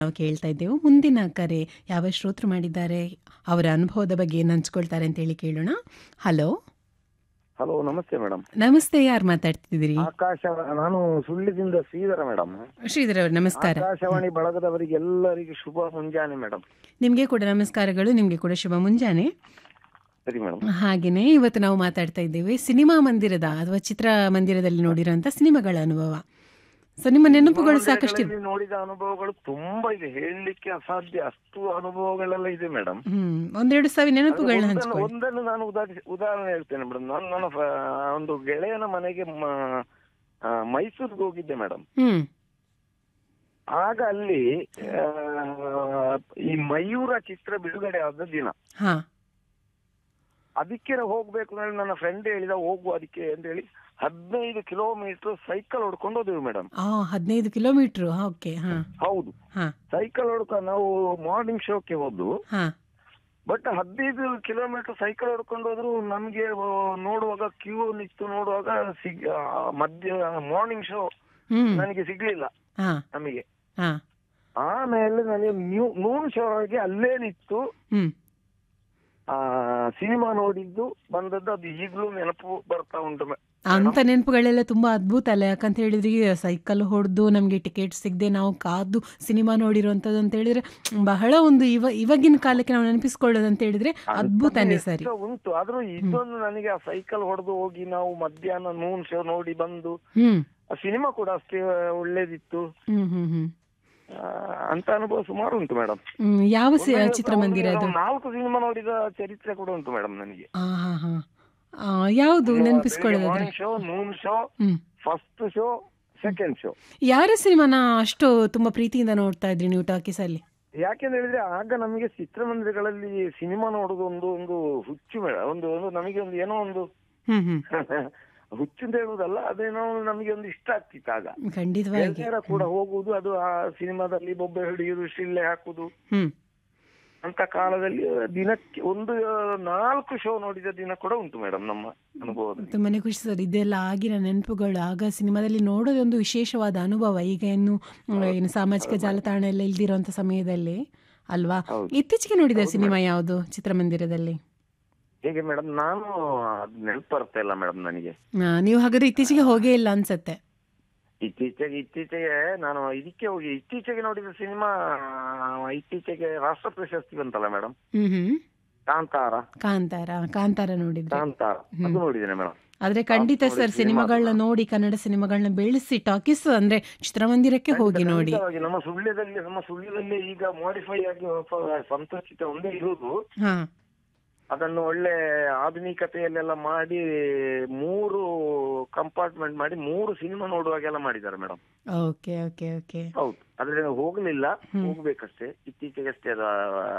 ನಾವು ಕೇಳ್ತಾ ಇದ್ದೆವು ಮುಂದಿನ ಕರೆ ಯಾವ ಶ್ರೋತೃ ಮಾಡಿದ್ದಾರೆ ಅವರ ಅನುಭವದ ಬಗ್ಗೆ ಏನು ಹಂಚ್ಕೊಳ್ತಾರೆ ಅಂತೇಳಿ ಕೇಳೋಣ ಹಲೋ ಹಲೋ ನಮಸ್ತೆ ಮೇಡಮ್ ನಮಸ್ತೆ ಯಾರು ಮಾತಾಡ್ತಿದ್ದೀರಿ ಆಕಾಶ ನಾನು ಸುಳ್ಳಿದಿಂದ ಶ್ರೀಧರ ಮೇಡಮ್ ಶ್ರೀಧರ್ ಅವರು ನಮಸ್ಕಾರ ಆಕಾಶವಾಣಿ ಬಳಗದವರಿಗೆ ಎಲ್ಲರಿಗೂ ಶುಭ ಮುಂಜಾನೆ ಮೇಡಮ್ ನಿಮಗೆ ಕೂಡ ನಮಸ್ಕಾರಗಳು ನಿಮಗೆ ಕೂಡ ಶುಭ ಮುಂಜಾನೆ ಸರಿ ಮೇಡಮ್ ಹಾಗೆಯೇ ಇವತ್ತು ನಾವು ಮಾತಾಡ್ತಾ ಇದ್ದೇವೆ ಸಿನಿಮಾ ಮಂದಿರದ ಅಥವಾ ಚಿತ್ರ ಮಂದಿರದಲ್ಲಿ ನೋಡಿರೋಂಥ ಸಿನಿಮಾಗಳ ಅನುಭವ ಸೊ ನಿಮ್ಮ ನೆನಪುಗಳು ಸಾಕಷ್ಟು ಇವೆ. ನೋಡಿದ ಅನುಭವಗಳು ತುಂಬಾ ಇದೆ ಹೇಳಲಿಕ್ಕೆ ಅಸಾಧ್ಯ ಅಷ್ಟು ಅನುಭವಗಳೆಲ್ಲ ಇದೆ ಮೇಡಮ್ ಹ್ಮ್ ಒಂದೆರಡು ಸಾವಿರ ನೆನಪುಗಳನ್ನ ಹಂಚ್ಕೊಳ್ಳಿ ಒಂದನ್ನು ನಾನು ಉದಾಹರಿಸಿ ಉದಾಹರಣೆ ಹೇಳ್ತೇನೆ ಮೇಡಮ್ ನಾನು ನನ್ನ ಫ- ಒಂದು ಗೆಳೆಯನ ಮನೆಗೆ ಮ- ಆ, ಮೈಸೂರಿಗೆ ಹೋಗಿದ್ದೆ ಮೇಡಮ್ ಹ್ಮ್ ಆಗ ಅಲ್ಲಿ ಆ, ಈ ಮಯೂರ ಚಿತ್ರ ಬಿಡುಗಡೆ ಆದ ದಿನ ಹಾ ಅದಕ್ಕೆ ಹೋಗ್ಬೇಕು ಅಂತ ಹೇಳಿ ನನ್ನ ಫ್ರೆಂಡ್ ಹೇಳಿದ ಹೋಗು ಅದಕ್ಕೆ ಅಂತ ಹೇಳಿ ಹದಿನೈದು ಕಿಲೋಮೀಟರ್ ಸೈಕಲ್ ಹೊಡ್ಕೊಂಡು ಹೋದೆವು ಮೇಡಮ್ ಆ ಹದಿನೈದು ಕಿಲೋಮೀಟ್ರು ಓಕೆ ಹಾ ಹೌದು ಹಾ ಸೈಕಲ್ ಹೊಡ್ಕೊಂಡು ನಾವು ಮಾರ್ನಿಂಗ್ ಶೋಕ್ಕೆ ಹೋದ್ದು ಹಾ ಬಟ್ ಹದಿನೈದು ಕಿಲೋಮೀಟರ್ ಸೈಕಲ್ ಹೊಡ್ಕೊಂಡು ಹೋದ್ರು ನಮ್ಗೆ ಆ, ನೋಡುವಾಗ ಕ್ಯೂ ನಿಂತು ನೋಡುವಾಗ ಸಿಗ್ ಆ, ಮಧ್ಯ ಮಾರ್ನಿಂಗ್ ಶೋ ಹ್ಮ್ ನನಗೆ ಸಿಗ್ಲಿಲ್ಲ ಹಾ ನಮಗೆ ಹಾ ಆಮೇಲೆ ನನಗೆ ನ್ಯೂ ನೂನ್ ಶೋ ಆಗಿ ಅಲ್ಲೇ ನಿಂತು ಹ್ಮ್ ಆ ಸಿನಿಮಾ ನೋಡಿದ್ದು ಬಂದದ್ದು ಅದು ಈಗಲೂ ನೆನಪು ಬರ್ತಾ ಉಂಟು ಮೆ- ಅಂತ ನೆನಪುಗಳೆಲ್ಲ ತುಂಬಾ ಅದ್ಭುತ ಅಲ್ಲ ಯಾಕಂತ ಹೇಳಿದ್ರೆ ಈಗ ಸೈಕಲ್ ಹೊಡೆದು ನಮಗೆ ಟಿಕೆಟ್ ಸಿಗದೆ ನಾವು ಕಾದು ಸಿನಿಮಾ ನೋಡಿರುವಂಥದ್ದು ಅಂತ ಹೇಳಿದ್ರೆ ಬಹಳ ಒಂದು ಇವ ಇವಾಗಿನ ಕಾಲಕ್ಕೆ ನಾವು ನೆನಪಿಸ್ಕೊಳ್ಳೋದು ಅಂತ ಹೇಳಿದ್ರೆ ಅದ್ಭುತನೇ ಸರಿ ಎಷ್ಟೋ ಉಂಟು ಆದ್ರೂ ಇದೊಂದು ನನಗೆ ಆ ಸೈಕಲ್ ಹೊಡೆದು ಹೋಗಿ ನಾವು ಮಧ್ಯಾಹ್ನ ನೂನ್ ಶೋ ನೋಡಿ ಬಂದು ಹ್ಮ್ ಆ ಸಿನಿಮಾ ಕೂಡ ಅಷ್ಟೇ ಒಳ್ಳೇದಿತ್ತು ಹ್ಮ್ ಹ್ಮ್ ಹ್ಮ್ ಆ, ಅಂತ ಅನುಭವ ಸುಮಾರು ಉಂಟು ಮೇಡಮ್ ಹ್ಮ್ ಯಾವ ಸಿ- ಚಿತ್ರಮಂದಿರ ಅದು ನಾಲ್ಕು ಸಿನಿಮಾ ನೋಡಿದ ಚರಿತ್ರೆ ಕೂಡ ಉಂಟು ಮೇಡಮ್ ನನಗೆ ಆ ಹಾ ಹಾ ಆ, ಯಾವುದು ನೆನಪಿಸ್ಕೊಳ್ಳೋದಾದ್ರೆ morning show noon show hmm first show second show ಯಾರ ಸಿನಿಮಾನ ಅಷ್ಟು ತುಂಬಾ ಪ್ರೀತಿಯಿಂದ ನೋಡ್ತಾ ಇದ್ರಿ ನೀವು ಟಾಕೀಸ್ ಅಲ್ಲಿ ಯಾಕೆಂತ ಹೇಳಿದ್ರೆ ಆಗ ನಮಗೆ ಚಿತ್ರಮಂದಿರಗಳಲ್ಲಿ ಸಿನಿಮಾ ನೋಡುದು ಒಂದು ಒಂದು ಹುಚ್ಚು ಮೇಡ ಒಂದು ಒಂದು ನಮಗೆ ಒಂದು ಏನೋ ಒಂದು ಹ್ಮ್ ಹ್ಮ್ ಹುಚ್ಚು ಅಂತ ಹೇಳುವುದಲ್ಲ ಅದೇನೋ ನಮಗೆ ಒಂದು ಇಷ್ಟ ಆಗ್ತಿತ್ತು ಆಗ ಖಂಡಿತವಾಗಿ ಗೆಳೆಯರ ಕೂಡ ಹೋಗುವುದು ಅದು ಆ ಸಿನಿಮಾದಲ್ಲಿ ಬೊಬ್ಬೆ ಹಿಡಿಯುವುದು ಶಿಳ್ಳೆ ಹಾಕುದು ಹ್ಮ್ ಅಂತ ಕಾಲದಲ್ಲಿ ದಿನಕ್ಕೆ ಒಂದು ನಾಲ್ಕು ಶೋ ನೋಡಿದ ದಿನ ಕೂಡ ಉಂಟು ಮೇಡಮ್ ನಮ್ಮ ಅನುಭವದಲ್ಲಿ ತುಂಬಾನೇ ಖುಷಿ ಸರ್ ಇದೆಲ್ಲ ಆಗಿನ ನೆನಪುಗಳು ಆಗ ಸಿನಿಮಾದಲ್ಲಿ ನೋಡೋದೊಂದು ವಿಶೇಷವಾದ ಅನುಭವ ಈಗ ಏನು ಮ್, ಏನು ಸಾಮಾಜಿಕ ಜಾಲತಾಣ ಎಲ್ಲ ಇಲ್ದಿರೋಂಥ ಸಮಯದಲ್ಲಿ ಅಲ್ವಾ ಹೌದು. ಇತ್ತೀಚೆಗೆ ನೋಡಿದ ಸಿನಿಮಾ ಯಾವುದು ಚಿತ್ರಮಂದಿರದಲ್ಲಿ ಹೇಗೆ ಮೇಡಮ್ ನಾನು ಅದು ನೆನಪು ಬರ್ತಾ ಇಲ್ಲ ಮೇಡಮ್ ನನಗೆ ಆ, ನೀವು ಹಾಗಾದ್ರೆ ಇತ್ತೀಚೆಗೆ ಹೋಗೇ ಇಲ್ಲ ಅನ್ಸತ್ತೆ ಇತ್ತೀಚೆಗೆ ಇತ್ತೀಚೆಗೆ ನಾನು ಇದಕ್ಕೆ ಹೋಗಿ ಇತ್ತೀಚೆಗೆ ನೋಡಿದ ಸಿನಿಮಾ ಇತ್ತೀಚೆಗೆ ರಾಷ್ಟ್ರ ಪ್ರಶಸ್ತಿ ಬಂತಲ್ಲ ಮೇಡಮ್ ಹ್ಮ್ ಹ್ಮ್ ಕಾಂತಾರ ಕಾಂತಾರ ಕಾಂತಾರ ನೋಡಿದ್ರೆ ಕಾಂತಾರ ಅದು ನೋಡಿದ್ದೇನೆ ಮೇಡಮ್ ಆದ್ರೆ ಖಂಡಿತ ಸರ್ ಸಿನಿಮಾಗಳನ್ನ ನೋಡಿ ಕನ್ನಡ ಸಿನಿಮಾಗಳನ್ನ ಬೆಳೆಸಿ ಟಾಕೀಸ್ ಅಂದ್ರೆ ಚಿತ್ರಮಂದಿರಕ್ಕೆ ಹೋಗಿ ನೋಡಿ ಖಂಡಿತವಾಗಿ ನಮ್ಮ ಸುಳ್ಯದಲ್ಲಿ ನಮ್ಮ ಸುಳ್ಯದಲ್ಲಿ ಈಗ ಮಾಡಿಫೈ ಆಗಿ ಹೊಸ ಸಂತೋಷ ಚಿತ್ರ ಒಂದೇ ಇರುವುದು ಹಾ ಅದನ್ನು ಒಳ್ಳೆ ಆಧುನಿಕತೆಯಲ್ಲೆಲ್ಲ ಮಾಡಿ ಮೂರು ಕಂಪಾರ್ಟ್ಮೆಂಟ್ ಮಾಡಿ ಮೂರು ಸಿನಿಮಾ ನೋಡುವಾಗೆಲ್ಲ ಮಾಡಿದ್ದಾರೆ ಮೇಡಮ್ ಓಕೆ ಓಕೆ ಓಕೆ ಹೌದು ಆದ್ರೆ ಹೋಗ್ಲಿಲ್ಲ ಹೋಗ್ಬೇಕಷ್ಟೇ ಇತ್ತೀಚೆಗಷ್ಟೇ ಅದು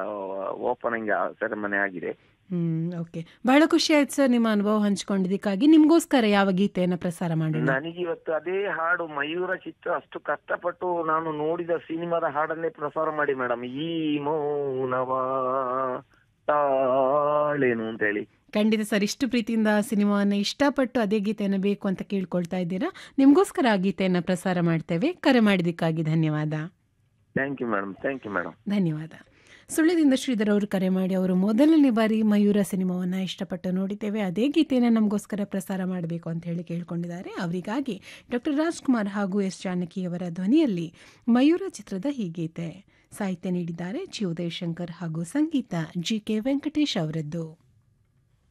ಓಪನಿಂಗ್ ಸೆರೆಮನಿ ಆಗಿದೆ ಹ್ಮ್ ಓಕೆ ಬಹಳ ಖುಷಿ ಆಯ್ತು ಸರ್ ನಿಮ್ಮ ಅನುಭವ ಹಂಚ್ಕೊಂಡಿದ್ದಕ್ಕಾಗಿ ನಿಮ್ಗೋಸ್ಕರ ಯಾವ ಗೀತೆಯನ್ನ ಪ್ರಸಾರ ಮಾಡೋಣ ನನಗೆ ಇವತ್ತು ಅದೇ ಹಾಡು ಮಯೂರ ಚಿತ್ರ ಅಷ್ಟು ಕಷ್ಟಪಟ್ಟು ನಾನು ನೋಡಿದ ಸಿನಿಮಾದ ಹಾಡನ್ನೇ ಪ್ರಸಾರ ಮಾಡಿ ಮೇಡಮ್ ಈ ಮೌನವ ತಾಳೇನು ಅಂತ ಹೇಳಿ ಖಂಡಿತ ಸರ್ ಇಷ್ಟು ಪ್ರೀತಿಯಿಂದ ಆ ಸಿನಿಮಾವನ್ನ ಇಷ್ಟಪಟ್ಟು ಅದೇ ಗೀತೆಯನ್ನು ಬೇಕು ಅಂತ ಕೇಳ್ಕೊಳ್ತಾ ಇದ್ದೀರಾ ನಿಮ್ಗೋಸ್ಕರ ಆ ಗೀತೆಯನ್ನ ಪ್ರಸಾರ ಮಾಡ್ತೇವೆ ಕರೆ ಮಾಡಿದ್ದಕ್ಕಾಗಿ ಧನ್ಯವಾದ thank you madam thank you madam ಧನ್ಯವಾದ ಸುಳ್ಯದಿಂದ ಶ್ರೀಧರ್ ಅವರು ಕರೆ ಮಾಡಿ ಅವರು ಮೊದಲನೇ ಬಾರಿ ಮಯೂರ ಸಿನಿಮಾವನ್ನು ಇಷ್ಟಪಟ್ಟು ನೋಡಿದ್ದೇವೆ ಅದೇ ಗೀತೆಯನ್ನು ನಮಗೋಸ್ಕರ ಪ್ರಸಾರ ಮಾಡಬೇಕು ಅಂತ ಹೇಳಿ ಕೇಳ್ಕೊಂಡಿದ್ದಾರೆ ಅವರಿಗಾಗಿ ಡಾಕ್ಟರ್ ರಾಜ್ಕುಮಾರ್ ಹಾಗೂ ಎಸ್ ಜಾನಕಿಯವರ ಧ್ವನಿಯಲ್ಲಿ ಮಯೂರ ಚಿತ್ರದ ಈ ಗೀತೆ ಸಾಹಿತ್ಯ ನೀಡಿದ್ದಾರೆ ಜಿ ಉದಯಶಂಕರ್ ಹಾಗೂ ಸಂಗೀತ ಜಿ ಕೆ ವೆಂಕಟೇಶ್ ಅವರದ್ದು